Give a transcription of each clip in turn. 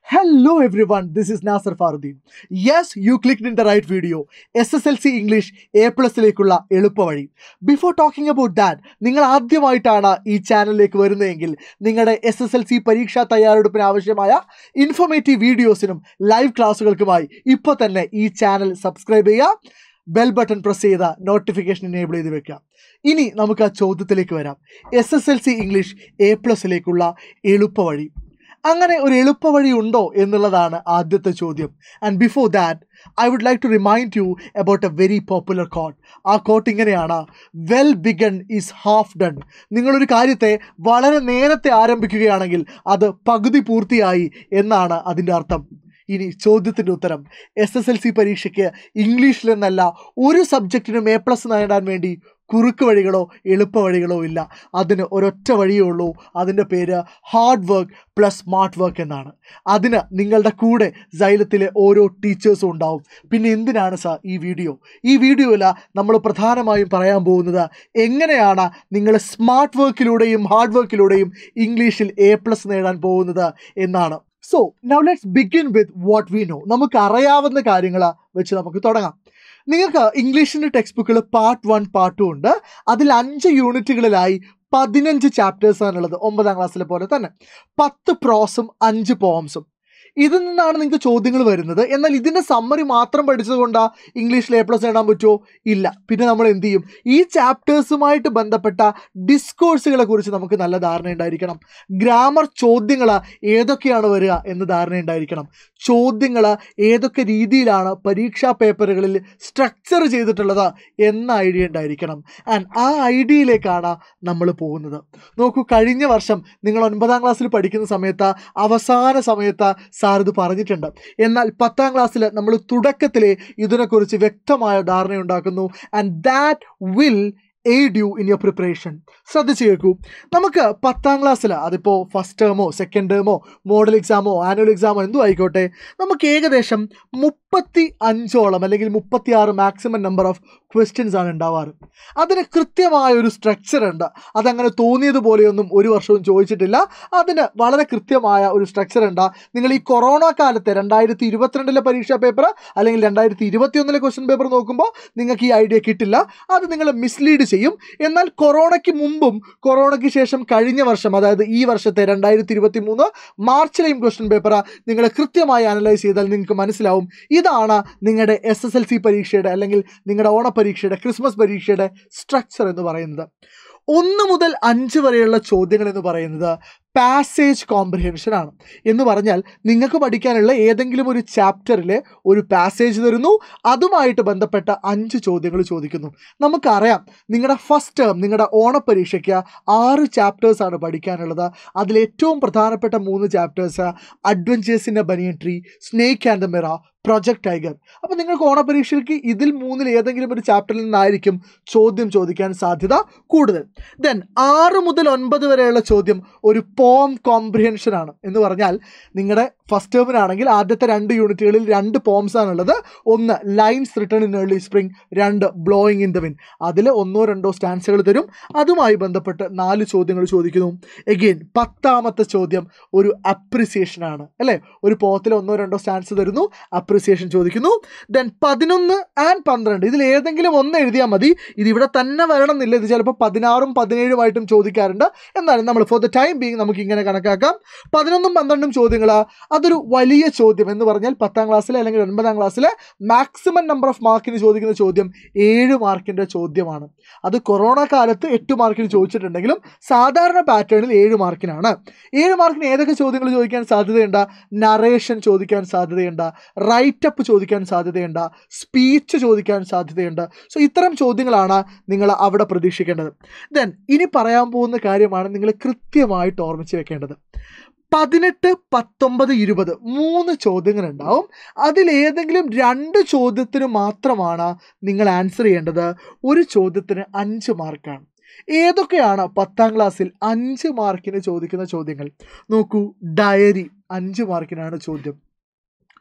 Hello everyone, this is Nasser Faruddin. Yes, you clicked in the right video. SSLC English A പ്ലസിലേക്കുള്ള എളുപ്പവഴി before talking about that നിങ്ങൾ ആദ്യമായിട്ടാണ് ഈ ചാനലിലേക്ക് വരുന്നതെങ്കിൽ നിങ്ങളുടെ എസ് എസ് എൽ സി പരീക്ഷാ തയ്യാറെടുപ്പിന് ആവശ്യമായ ഇൻഫോർമേറ്റീവ് വീഡിയോസിനും ലൈവ് ക്ലാസ്സുകൾക്കുമായി ഇപ്പോൾ തന്നെ ഈ ചാനൽ സബ്സ്ക്രൈബ് ചെയ്യുക ബെൽ ബട്ടൺ പ്രസ് ചെയ്ത നോട്ടിഫിക്കേഷൻ എനേബിൾ ചെയ്ത് വെക്കുക ഇനി നമുക്ക് ആ ചോദ്യത്തിലേക്ക് വരാം S S L C English A പ്ലസിലേക്കുള്ള എളുപ്പവഴി അങ്ങനെ ഒരു എളുപ്പവഴി ഉണ്ടോ എന്നുള്ളതാണ് ആദ്യത്തെ ചോദ്യം and before that I would like to remind you about a very popular quote ആ കോട്ട് ഇങ്ങനെയാണ് well begun is half done നിങ്ങളൊരു കാര്യത്തെ വളരെ നേരത്തെ ആരംഭിക്കുകയാണെങ്കിൽ അത് പകുതി പൂർത്തിയായി എന്നാണ് അതിൻ്റെ അർത്ഥം ഇനി ചോദ്യത്തിൻ്റെ ഉത്തരം എസ് എസ് എൽ സി പരീക്ഷയ്ക്ക് ഇംഗ്ലീഷിൽ നിന്നല്ല ഒരു സബ്ജക്റ്റിനും എ പ്ലസ് നേടാൻ വേണ്ടി കുറുക്ക് വഴികളോ എളുപ്പ വഴികളോ ഇല്ല അതിന് ഒരൊറ്റ വഴിയേ ഉള്ളൂ അതിൻ്റെ പേര് hard work plus smart work എന്നാണ് അതിന് നിങ്ങളുടെ കൂടെ സൈലത്തിലെ ഓരോ ടീച്ചേഴ്സും ഉണ്ടാവും പിന്നെ എന്തിനാണ് സാർ ഈ വീഡിയോ ഈ വീഡിയോയിൽ നമ്മൾ പ്രധാനമായും പറയാൻ പോകുന്നത് എങ്ങനെയാണ് നിങ്ങൾ സ്മാർട്ട് വർക്കിലൂടെയും ഹാർഡ് വർക്കിലൂടെയും ഇംഗ്ലീഷിൽ എ പ്ലസ് നേടാൻ പോകുന്നത് എന്നാണ് so now let's begin with what we know നമുക്ക് അറിയാവുന്ന കാര്യങ്ങൾ വെച്ച് നമുക്ക് തുടങ്ങാം നിങ്ങൾക്ക് ഇംഗ്ലീഷിൻ്റെ ടെക്സ്റ്റ് ബുക്കിൽ പാർട്ട് വൺ പാർട്ട് ടു ഉണ്ട് അതിൽ അഞ്ച് യൂണിറ്റുകളിലായി പതിനഞ്ച് ചാപ്റ്റേഴ്സ് ആണുള്ളത് ഒമ്പതാം ക്ലാസ്സിലെ പോലെ തന്നെ പത്ത് പ്രോസും അഞ്ച് പോംസും ഇതിൽ നിന്നാണ് നിങ്ങൾക്ക് ചോദ്യങ്ങൾ വരുന്നത് എന്നാൽ ഇതിൻ്റെ സമ്മറി മാത്രം പഠിച്ചതുകൊണ്ടാ ഇംഗ്ലീഷിൽ എ പ്ലസ് നേടാൻ പറ്റുമോ ഇല്ല പിന്നെ നമ്മൾ എന്ത് ചെയ്യും ഈ ചാപ്റ്റേഴ്സുമായിട്ട് ബന്ധപ്പെട്ട ഡിസ്കോഴ്സുകളെ കുറിച്ച് നമുക്ക് നല്ല ധാരണ ഉണ്ടായിരിക്കണം ഗ്രാമർ ചോദ്യങ്ങൾ ഏതൊക്കെയാണ് വരിക എന്ന് ധാരണ ഉണ്ടായിരിക്കണം ചോദ്യങ്ങൾ ഏതൊക്കെ രീതിയിലാണ് പരീക്ഷാ പേപ്പറുകളിൽ സ്ട്രക്ചർ ചെയ്തിട്ടുള്ളത് എന്ന ഐഡിയ ഉണ്ടായിരിക്കണം ആൻഡ് ആ ഐഡിയയിലേക്കാണ് നമ്മൾ പോകുന്നത് നോക്കൂ കഴിഞ്ഞ വർഷം നിങ്ങൾ ഒൻപതാം ക്ലാസ്സിൽ പഠിക്കുന്ന സമയത്ത് അവസാന സമയത്ത് സാർ ഇത് പറഞ്ഞിട്ടുണ്ട് എന്നാൽ പത്താം ക്ലാസ്സിൽ നമ്മൾ തുടക്കത്തിലെ ഇതിനെക്കുറിച്ച് വ്യക്തമായ ധാരണയുണ്ടാക്കുന്നു and that will aid you in your preparation ശ്രദ്ധിച്ച് കേൾക്കൂ നമുക്ക് പത്താം ക്ലാസ്സിൽ അതിപ്പോൾ ഫസ്റ്റ് ടേമോ സെക്കൻഡ് ടേമോ മോഡൽ എക്സാമോ ആനുവൽ എക്സാമോ എന്തോ ആയിക്കോട്ടെ നമുക്ക് ഏകദേശം മുപ്പത്തി അഞ്ചോളം അല്ലെങ്കിൽ മുപ്പത്തി ആറ് മാക്സിമം നമ്പർ ഓഫ് ക്വസ്റ്റ്യൻസ് ആണ് ഉണ്ടാവാറ് അതിന് കൃത്യമായ ഒരു സ്ട്രക്ചർ ഉണ്ട് അതങ്ങനെ തോന്നിയതുപോലെയൊന്നും ഒരു വർഷവും ചോദിച്ചിട്ടില്ല അതിന് വളരെ കൃത്യമായ ഒരു സ്ട്രക്ചർ ഉണ്ട് നിങ്ങൾ ഈ കൊറോണ കാലത്തെ രണ്ടായിരത്തി ഇരുപത്തിരണ്ടിലെ പരീക്ഷാ പേപ്പർ അല്ലെങ്കിൽ രണ്ടായിരത്തി ഇരുപത്തിയൊന്നിലെ ക്വസ്റ്റ്യൻ പേപ്പർ നോക്കുമ്പോൾ നിങ്ങൾക്ക് ഈ ഐഡിയ കിട്ടില്ല അത് നിങ്ങൾ മിസ്ലീഡ് ചെയ്യും എന്നാൽ കൊറോണയ്ക്ക് മുമ്പും കൊറോണയ്ക്ക് ശേഷം കഴിഞ്ഞ വർഷം അതായത് ഈ വർഷത്തെ രണ്ടായിരത്തി ഇരുപത്തി മൂന്ന് മാർച്ചിലെയും ക്വസ്റ്റ്യൻ പേപ്പർ നിങ്ങൾ കൃത്യമായി അനലൈസ് ചെയ്താൽ നിങ്ങൾക്ക് മനസ്സിലാവും ഇതാണ് നിങ്ങളുടെ എസ് എസ് എൽ സി പരീക്ഷയുടെ അല്ലെങ്കിൽ നിങ്ങളുടെ ഓണപരീക്ഷയുടെ ക്രിസ്മസ് പരീക്ഷയുടെ സ്ട്രക്ചർ എന്ന് പറയുന്നത് ഒന്ന് മുതൽ അഞ്ച് വരെയുള്ള ചോദ്യങ്ങൾ എന്ന് പറയുന്നത് പാസേജ് കോംപ്രിഹെൻഷൻ ആണ് എന്ന് പറഞ്ഞാൽ നിങ്ങൾക്ക് പഠിക്കാനുള്ള ഏതെങ്കിലും ഒരു ചാപ്റ്ററിലെ ഒരു പാസേജ് തരുന്നു അതുമായിട്ട് ബന്ധപ്പെട്ട അഞ്ച് ചോദ്യങ്ങൾ ചോദിക്കുന്നു നമുക്കറിയാം നിങ്ങളുടെ ഫസ്റ്റ് ടേം നിങ്ങളുടെ ഓണപരീക്ഷയ്ക്ക് ആറ് ചാപ്റ്റേഴ്സ് ആണ് പഠിക്കാനുള്ളത് അതിൽ ഏറ്റവും പ്രധാനപ്പെട്ട മൂന്ന് ചാപ്റ്റേഴ്സ് അഡ്വഞ്ചേഴ്സിൻ്റെ banyan tree snake and the mirror project tiger അപ്പോൾ നിങ്ങൾക്ക് ഓണപരീക്ഷയ്ക്ക് ഇതിൽ മൂന്നിൽ ഏതെങ്കിലും ഒരു ചാപ്റ്ററിൽ നിന്നായിരിക്കും ചോദ്യം ചോദിക്കാൻ സാധ്യത കൂടുതൽ ദെൻ ആറ് മുതൽ ഒൻപത് വരെയുള്ള ചോദ്യം ഒരു പോം കോംപ്രിഹെൻഷൻ ആണ് എന്ന് പറഞ്ഞാൽ നിങ്ങളുടെ ഫസ്റ്റ് ടേമിനാണെങ്കിൽ ആദ്യത്തെ രണ്ട് യൂണിറ്റുകളിൽ രണ്ട് പോംസ് ആണുള്ളത് ഒന്ന് lines written in early spring രണ്ട് ബ്ലോയിങ് ഇൻ ദ വിൻ അതിൽ ഒന്നോ രണ്ടോ സ്റ്റാൻസുകൾ തരും അതുമായി ബന്ധപ്പെട്ട് നാല് ചോദ്യങ്ങൾ ചോദിക്കുന്നു എഗെയിൻ പത്താമത്തെ ചോദ്യം ഒരു അപ്രിസിയേഷൻ ആണ് അല്ലേ ഒരു പോത്തിൽ ഒന്നോ രണ്ടോ സ്റ്റാൻസ് തരുന്നു അപ്രിസിയേഷൻ ചോദിക്കുന്നു ദെൻ പതിനൊന്ന് ആൻഡ് പന്ത്രണ്ട് ഇതിൽ ഏതെങ്കിലും ഒന്ന് എഴുതിയാൽ മതി ഇത് ഇവിടെ തന്നെ വരണം എന്നില്ല ഇത് ചിലപ്പോൾ പതിനാറും പതിനേഴുമായിട്ടും ചോദിക്കാറുണ്ട് എന്നാലും നമ്മൾ ഫോർ ദ ടൈം ബീങ് നമുക്ക് ഇങ്ങനെ കണക്കാക്കാം പതിനൊന്നും പന്ത്രണ്ടും ചോദ്യങ്ങൾ അതൊരു വലിയ ചോദ്യം എന്ന് പറഞ്ഞാൽ പത്താം ക്ലാസ്സിലെ അല്ലെങ്കിൽ ഒൻപതാം ക്ലാസ്സിലെ മാക്സിമം നമ്പർ ഓഫ് മാർക്കിന് ചോദിക്കുന്ന ചോദ്യം ഏഴ് മാർക്കിൻ്റെ ചോദ്യമാണ് അത് കൊറോണ കാലത്ത് എട്ട് മാർക്കിന് ചോദിച്ചിട്ടുണ്ടെങ്കിലും സാധാരണ പാറ്റേണിൽ ഏഴ് മാർക്കിനാണ് ഏഴ് മാർക്കിന് ഏതൊക്കെ ചോദ്യങ്ങൾ ചോദിക്കാൻ സാധ്യതയുണ്ട് നറേഷൻ ചോദിക്കാൻ സാധ്യതയുണ്ട് റൈറ്റ് അപ്പ് ചോദിക്കാൻ സാധ്യതയുണ്ട് സ്പീച്ച് ചോദിക്കാൻ സാധ്യതയുണ്ട് സോ ഇത്തരം ചോദ്യങ്ങളാണ് നിങ്ങൾ അവിടെ പ്രതീക്ഷിക്കേണ്ടത് ദെൻ ഇനി പറയാൻ പോകുന്ന കാര്യമാണ് നിങ്ങൾ കൃത്യമായിട്ട് ഓർമ്മിച്ച് വെക്കേണ്ടത് പതിനെട്ട് പത്തൊമ്പത് ഇരുപത് മൂന്ന് ചോദ്യങ്ങൾ ഉണ്ടാവും അതിലേതെങ്കിലും രണ്ട് ചോദ്യത്തിന് മാത്രമാണ് നിങ്ങൾ ആൻസർ ചെയ്യേണ്ടത് ഒരു ചോദ്യത്തിന് അഞ്ച് മാർക്കാണ് ഏതൊക്കെയാണ് പത്താം ക്ലാസ്സിൽ അഞ്ച് മാർക്കിന് ചോദിക്കുന്ന ചോദ്യങ്ങൾ നോക്കൂ ഡയറി അഞ്ച് മാർക്കിനാണ് ചോദ്യം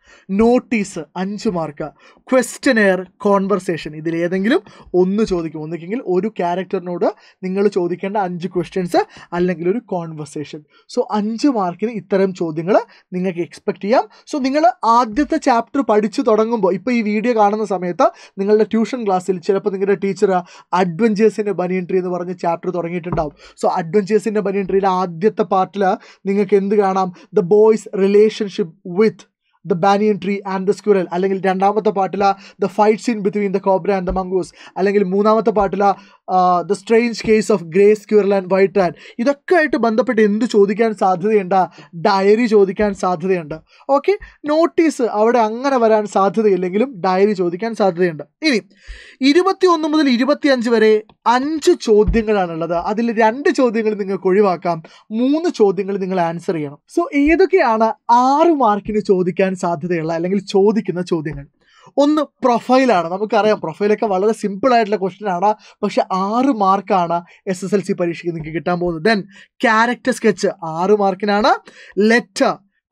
നോട്ടീസ് അഞ്ച് മാർക്ക് ക്വസ്റ്റനെയർ കോൺവെർസേഷൻ ഇതിലേതെങ്കിലും ഒന്ന് ചോദിക്കും ഒന്നുകിൽ ഒരു ക്യാരക്ടറിനോട് നിങ്ങൾ ചോദിക്കേണ്ട അഞ്ച് ക്വസ്റ്റ്യൻസ് അല്ലെങ്കിൽ ഒരു കോൺവെർസേഷൻ സോ അഞ്ച് മാർക്കിന് ഇത്തരം ചോദ്യങ്ങൾ നിങ്ങൾക്ക് എക്സ്പെക്ട് ചെയ്യാം സോ നിങ്ങൾ ആദ്യത്തെ ചാപ്റ്റർ പഠിച്ചു തുടങ്ങുമ്പോൾ ഇപ്പോൾ ഈ വീഡിയോ കാണുന്ന സമയത്ത് നിങ്ങളുടെ ട്യൂഷൻ ക്ലാസ്സിൽ ചിലപ്പോൾ നിങ്ങളുടെ ടീച്ചർ അഡ്വഞ്ചേഴ്സിൻ്റെ ബനിയൻ ട്രീ എന്ന് പറഞ്ഞ ചാപ്റ്റർ തുടങ്ങിയിട്ടുണ്ടാവും സോ അഡ്വഞ്ചേഴ്സിൻ്റെ ബനിയൻ ട്രീയിലെ ആദ്യത്തെ പാർട്ടിൽ നിങ്ങൾക്ക് എന്ത് കാണാം the boy's relationship with the banyan tree and the squirrel അല്ലെങ്കിൽ രണ്ടാമത്തെ പാട്ടില the fight scene between the cobra and the mongoose അല്ലെങ്കിൽ മൂന്നാമത്തെ പാട്ടില the strange case of grey squirrel and white and ഇതൊക്കെ ആയിട്ട് ബന്ധപ്പെട്ട് എന്ത് ചോദിക്കാൻ സാധ്യതയുണ്ട് ഡയറി ചോദിക്കാൻ സാധ്യതയുണ്ട് ഓക്കെ നോട്ടീസ് അവിടെ അങ്ങനെ വരാൻ സാധ്യതയില്ലെങ്കിലും ഡയറി ചോദിക്കാൻ സാധ്യതയുണ്ട് ഇനി ഇരുപത്തി ഒന്ന് മുതൽ ഇരുപത്തിയഞ്ച് വരെ അഞ്ച് ചോദ്യങ്ങളാണുള്ളത് അതിൽ രണ്ട് ചോദ്യങ്ങൾ നിങ്ങൾക്ക് ഒഴിവാക്കാം മൂന്ന് ചോദ്യങ്ങൾ നിങ്ങൾ ആൻസർ ചെയ്യണം സോ ഏതൊക്കെയാണ് ആറ് മാർക്കിന് ചോദിക്കാൻ സാധ്യതയുള്ള അല്ലെങ്കിൽ ചോദിക്കുന്ന ചോദ്യങ്ങൾ ഒന്ന് പ്രൊഫൈലാണ് നമുക്കറിയാം പ്രൊഫൈലൊക്കെ വളരെ സിമ്പിൾ ആയിട്ടുള്ള ക്വസ്റ്റ്യൻ ആണ് പക്ഷെ ആറ് മാർക്കാണ് എസ് എസ് എൽ സി പരീക്ഷയ്ക്ക് നിങ്ങൾക്ക് കിട്ടാൻ പോകുന്നത് ദെൻ ക്യാരക്ടർ സ്കെച്ച് ആറ് മാർക്കിനാണ് ലെറ്റർ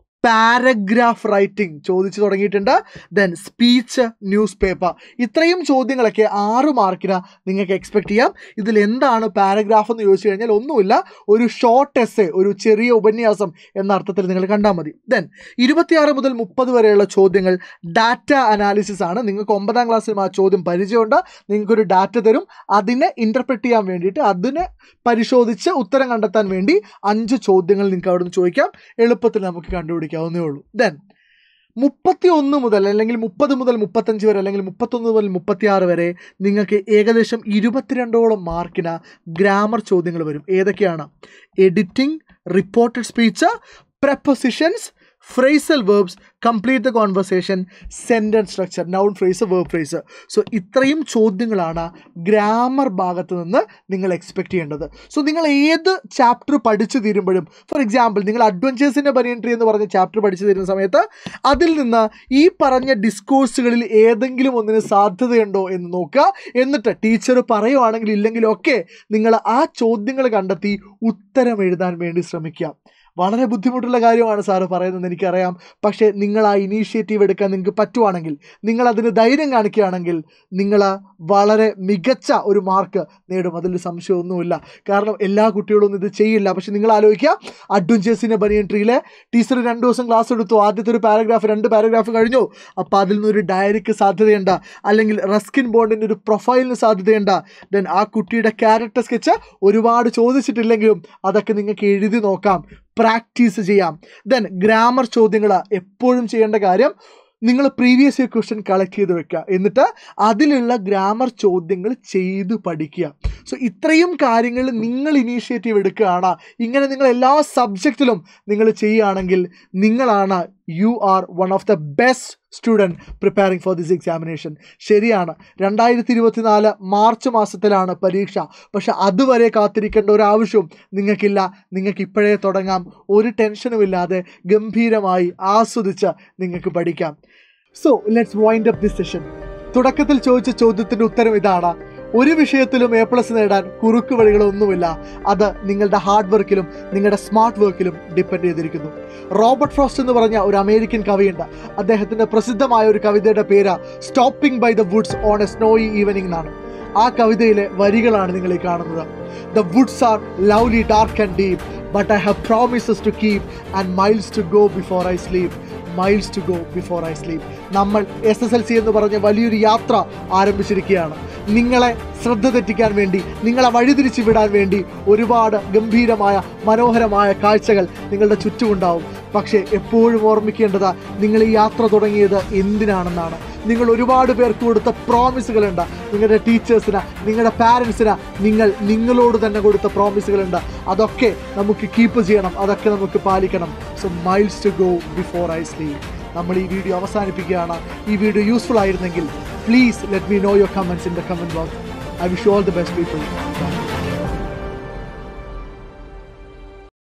പാരഗ്രാഫ് റൈറ്റിംഗ് ചോദിച്ചു തുടങ്ങിയിട്ടുണ്ട് ദെൻ സ്പീച്ച് ന്യൂസ് പേപ്പർ ഇത്രയും ചോദ്യങ്ങളൊക്കെ ആറ് മാർക്കിന് നിങ്ങൾക്ക് എക്സ്പെക്ട് ചെയ്യാം ഇതിൽ എന്താണ് പാരഗ്രാഫ് എന്ന് ചോദിച്ചു കഴിഞ്ഞാൽ ഒന്നുമില്ല ഒരു ഷോർട്ട് എസ്സേ ഒരു ചെറിയ ഉപന്യാസം എന്ന അർത്ഥത്തിൽ നിങ്ങൾ കണ്ടാൽ മതി ദെൻ ഇരുപത്തിയാറ് മുതൽ മുപ്പത് വരെയുള്ള ചോദ്യങ്ങൾ ഡാറ്റ അനാലിസിസ് ആണ് നിങ്ങൾക്ക് ഒമ്പതാം ക്ലാസ്സിലും ആ ചോദ്യം പരിചയമുണ്ട് നിങ്ങൾക്കൊരു ഡാറ്റ തരും അതിനെ ഇൻ്റർപ്രറ്റ് ചെയ്യാൻ വേണ്ടിയിട്ട് അതിനെ പരിശോധിച്ച് ഉത്തരം കണ്ടെത്താൻ വേണ്ടി അഞ്ച് ചോദ്യങ്ങൾ നിങ്ങൾക്ക് അവിടെ നിന്ന് ചോദിക്കാം എളുപ്പത്തിൽ നമുക്ക് കണ്ടുപിടിക്കാവുന്നേ ഉള്ളൂ ദെൻ മുപ്പത്തി ഒന്ന് മുതൽ അല്ലെങ്കിൽ മുപ്പത് മുതൽ മുപ്പത്തഞ്ച് വരെ അല്ലെങ്കിൽ മുപ്പത്തൊന്ന് മുതൽ മുപ്പത്തിയാറ് വരെ നിങ്ങൾക്ക് ഏകദേശം ഇരുപത്തിരണ്ടോളം മാർക്കിന് ഗ്രാമർ ചോദ്യങ്ങൾ വരും ഏതൊക്കെയാണ് editing reported speech prepositions phrasal verbs complete the conversation sentence structure noun phrase verb phrase so ഇത്രയും ചോദ്യങ്ങളാണ് ഗ്രാമർ ഭാഗത്ത് നിന്ന് നിങ്ങൾ എക്സ്പെക്ട് ചെയ്യേണ്ടത് സോ നിങ്ങൾ ഏത് ചാപ്റ്റർ പഠിച്ചു തീരുമ്പോഴും ഫോർ എക്സാമ്പിൾ നിങ്ങൾ അഡ്വഞ്ചേഴ്സിൻ്റെ ബനിയൻട്രി എന്ന് പറഞ്ഞ ചാപ്റ്റർ പഠിച്ചു തീരുന്ന സമയത്ത് അതിൽ നിന്ന് ഈ പറഞ്ഞ ഡിസ്കോഴ്സുകളിൽ ഏതെങ്കിലും ഒന്നിന് സാധ്യതയുണ്ടോ എന്ന് നോക്കുക എന്നിട്ട് ടീച്ചർ പറയുവാണെങ്കിൽ ഇല്ലെങ്കിലും ഒക്കെ നിങ്ങൾ ആ ചോദ്യങ്ങൾ കണ്ടെത്തി ഉത്തരം എഴുതാൻ വേണ്ടി ശ്രമിക്കുക വളരെ ബുദ്ധിമുട്ടുള്ള കാര്യമാണ് സാറ് പറയുന്നത് എനിക്കറിയാം പക്ഷേ നിങ്ങൾ ആ ഇനീഷ്യേറ്റീവ് എടുക്കാൻ നിങ്ങൾക്ക് പറ്റുവാണെങ്കിൽ നിങ്ങൾ അതിന് ധൈര്യം കാണിക്കുകയാണെങ്കിൽ നിങ്ങൾ വളരെ മികച്ച ഒരു മാർക്ക് നേടും അതിൽ സംശയമൊന്നുമില്ല കാരണം എല്ലാ കുട്ടികളൊന്നും ഇത് ചെയ്യില്ല പക്ഷെ നിങ്ങൾ ആലോചിക്കുക അഡ്വഞ്ചേഴ്സിൻ്റെ ബനിയൻ ട്രീയിലെ ടീച്ചർ രണ്ട് ദിവസം ക്ലാസ് എടുത്തു ആദ്യത്തെ ഒരു പാരഗ്രാഫ് രണ്ട് പാരഗ്രാഫ് കഴിഞ്ഞു അപ്പോൾ അതിൽ നിന്നൊരു ഡയറിക്ക് സാധ്യതയുണ്ട് അല്ലെങ്കിൽ റസ്കിൻ ബോണ്ടിൻ്റെ ഒരു പ്രൊഫൈലിന് സാധ്യതയുണ്ട് ദെൻ ആ കുട്ടിയുടെ ക്യാരക്ടർ സ്കെച്ച് ഒരുപാട് ചോദിച്ചിട്ടില്ലെങ്കിലും അതൊക്കെ നിങ്ങൾക്ക് എഴുതി നോക്കാം പ്രാക്ടീസ് ചെയ്യാം ദെൻ ഗ്രാമർ ചോദ്യങ്ങൾ എപ്പോഴും ചെയ്യേണ്ട കാര്യം നിങ്ങൾ പ്രീവിയസ് ഇയർ ക്വസ്റ്റ്യൻ കളക്ട് ചെയ്ത് വെക്കുക എന്നിട്ട് അതിലുള്ള ഗ്രാമർ ചോദ്യങ്ങൾ ചെയ്ത് പഠിക്കുക സോ ഇത്രയും കാര്യങ്ങൾ നിങ്ങൾ ഇനീഷ്യേറ്റീവ് എടുക്കുകയാണ് ഇങ്ങനെ നിങ്ങൾ എല്ലാ സബ്ജക്റ്റിലും നിങ്ങൾ ചെയ്യുകയാണെങ്കിൽ നിങ്ങളാണ് you are one of the best student preparing for this examination ശരിയാണ് രണ്ടായിരത്തി ഇരുപത്തിനാല് മാർച്ച് മാസത്തിലാണ് പരീക്ഷ പക്ഷെ അതുവരെ കാത്തിരിക്കേണ്ട ഒരു ആവശ്യവും നിങ്ങൾക്കില്ല നിങ്ങൾക്ക് ഇപ്പോഴേ തുടങ്ങാം ഒരു ടെൻഷനും ഇല്ലാതെ ഗംഭീരമായി ആസ്വദിച്ച് നിങ്ങൾക്ക് പഠിക്കാം so let's wind up this session തുടക്കത്തിൽ ചോദിച്ച ചോദ്യത്തിൻ്റെ ഉത്തരം ഇതാണ് ഒരു വിഷയത്തിലും എ പ്ലസ് നേടാൻ കുറുക്ക് വഴികളൊന്നുമില്ല അത് നിങ്ങളുടെ ഹാർഡ് വർക്കിലും നിങ്ങളുടെ സ്മാർട്ട് വർക്കിലും ഡിപ്പെൻഡ് ചെയ്തിരിക്കുന്നു റോബർട്ട് ഫ്രോസ്റ്റ് എന്ന് പറഞ്ഞ ഒരു അമേരിക്കൻ കവിയുണ്ട് അദ്ദേഹത്തിൻ്റെ പ്രസിദ്ധമായ ഒരു കവിതയുടെ പേര് stopping by the woods on a snowy evening എന്നാണ് ആ കവിതയിലെ വരികളാണ് നിങ്ങൾ ഈ കാണുന്നത് the woods are lovely dark and deep but I have promises to keep and miles to go before I sleep miles to go before I sleep നമ്മൾ S S L C എന്ന് പറഞ്ഞ വലിയൊരു യാത്ര ആരംഭിച്ചിരിക്കുകയാണ് നിങ്ങളെ ശ്രദ്ധ തെറ്റിക്കാൻ വേണ്ടി നിങ്ങളെ വഴിതിരിച്ചു വിടാൻ വേണ്ടി ഒരുപാട് ഗംഭീരമായ മനോഹരമായ കാഴ്ചകൾ നിങ്ങളുടെ ചുറ്റുമുണ്ടാവും പക്ഷേ എപ്പോഴും ഓർമ്മിക്കേണ്ടത് നിങ്ങൾ ഈ യാത്ര തുടങ്ങിയത് എന്തിനാണെന്നാണ് നിങ്ങൾ ഒരുപാട് പേർക്ക് കൊടുത്ത പ്രോമിസുകളുണ്ട് നിങ്ങളുടെ ടീച്ചേഴ്സിന് നിങ്ങളുടെ പാരൻസിന് നിങ്ങൾ നിങ്ങളോട് തന്നെ കൊടുത്ത പ്രോമിസുകളുണ്ട് അതൊക്കെ നമുക്ക് കീപ്പ് ചെയ്യണം അതൊക്കെ നമുക്ക് പാലിക്കണം so miles to go before I sleep നമ്മൾ ഈ വീഡിയോ അവസാനിപ്പിക്കുകയാണ് ഈ വീഡിയോ യൂസ്ഫുൾ ആയിരുന്നെങ്കിൽ please let me know your comments in the comment box I wish all the best people